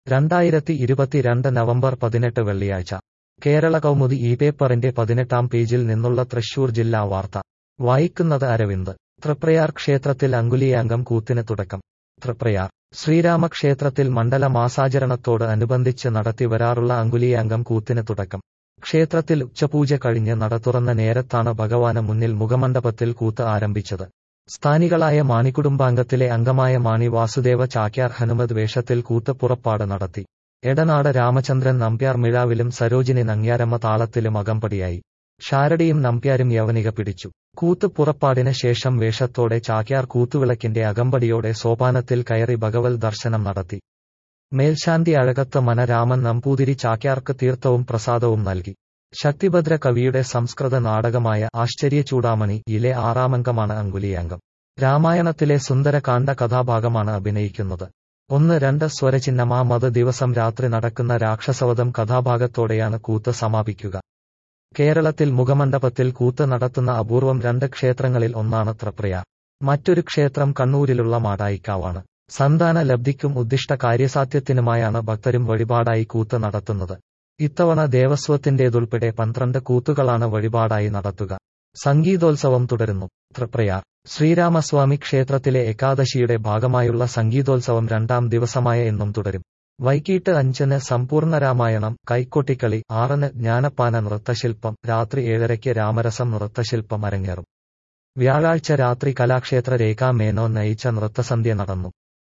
രണ്ടായിരത്തി ഇരുപത്തിരണ്ട് നവംബർ പതിനെട്ട് വെള്ളിയാഴ്ച കേരള കൗമുദി ഈ പേപ്പറിന്റെ പതിനെട്ടാം പേജിൽ നിന്നുള്ള തൃശൂർ ജില്ലാ വാർത്ത വായിക്കുന്നത് അരവിന്ദ് തൃപ്രയാർ ക്ഷേത്രത്തിൽ അങ്കുലിയാങ്കം കൂത്തിന് തുടക്കം തൃപ്രയാർ ശ്രീരാമക്ഷേത്രത്തിൽ മണ്ഡല മാസാചരണത്തോട് അനുബന്ധിച്ച് നടത്തി വരാറുള്ള അങ്കുലിയാങ്കം കൂത്തിന് തുടക്കം ക്ഷേത്രത്തിൽ ഉച്ചപൂജ കഴിഞ്ഞ് നട തുറന്ന നേരത്താണ് ഭഗവാന് മുന്നിൽ മുഖമണ്ഡപത്തിൽ കൂത്ത് ആരംഭിച്ചത് സ്ഥാനികളായ മാണികുടുംബാംഗത്തിലെ അംഗമായ മാണി വാസുദേവ ചാക്യാർ ഹനുമത് വേഷത്തിൽ കൂത്ത് പുറപ്പാട് നടത്തി എടനാട് രാമചന്ദ്രൻ നമ്പ്യാർ മിഴാവിലും സരോജിനി നങ്ങ്യാരമ്മ താളത്തിലും അകമ്പടിയായി ഷാരടിയും നമ്പ്യാരും യവനിക പിടിച്ചു കൂത്ത് പുറപ്പാടിന് ശേഷം വേഷത്തോടെ ചാക്യാർ കൂത്തുവിളക്കിന്റെ അകമ്പടിയോടെ സോപാനത്തിൽ കയറി ഭഗവത് ദർശനം നടത്തി മേൽശാന്തി അഴകത്ത് മനരാമൻ നമ്പൂതിരി ചാക്യാർക്ക് തീർത്ഥവും പ്രസാദവും നൽകി ശക്തിഭദ്ര കവിയുടെ സംസ്കൃത നാടകമായ ആശ്ചര്യ ചൂടാമണി യിലെ ആറാമംഗമാണ് അങ്കുലിയാംഗം രാമായണത്തിലെ സുന്ദരകാന്ഡ കഥാഭാഗമാണ് അഭിനയിക്കുന്നത് ഒന്ന് രണ്ട് സ്വരചിഹ്നമാ മത് ദിവസം രാത്രി നടക്കുന്ന രാക്ഷസവധം കഥാഭാഗത്തോടെയാണ് കൂത്ത് സമാപിക്കുക കേരളത്തിൽ മുഖമണ്ഡപത്തിൽ കൂത്ത് നടത്തുന്ന അപൂർവം രണ്ട് ക്ഷേത്രങ്ങളിൽ ഒന്നാണ് ത്രപ്രയാർ മറ്റൊരു ക്ഷേത്രം കണ്ണൂരിലുള്ള മാടായിക്കാവാണ് സന്താന ലബ്ധിക്കും ഉദ്ദിഷ്ട കാര്യസാധ്യത്തിനുമായാണ് ഭക്തരും വഴിപാടായി കൂത്ത് നടത്തുന്നത് ഇത്തവണ ദേവസ്വത്തിന്റേതുൾപ്പെടെ പന്ത്രണ്ട് കൂത്തുകളാണ് വഴിപാടായി നടത്തുക സംഗീതോത്സവം തുടരുന്നു തൃപ്രയാർ ശ്രീരാമസ്വാമി ക്ഷേത്രത്തിലെ ഏകാദശിയുടെ ഭാഗമായുള്ള സംഗീതോത്സവം രണ്ടാം ദിവസമായ എന്നും തുടരും വൈകിട്ട് അഞ്ചിന് സമ്പൂർണ്ണ രാമായണം കൈക്കൊട്ടിക്കളി ആറിന് ജ്ഞാനപ്പാന നൃത്തശില്പം രാത്രി ഏഴരയ്ക്ക് രാമരസം നൃത്തശില്പം അരങ്ങേറും വ്യാഴാഴ്ച രാത്രി കലാക്ഷേത്ര രേഖാ മേനോൻ നയിച്ച നൃത്തസന്ധ്യ നടന്നു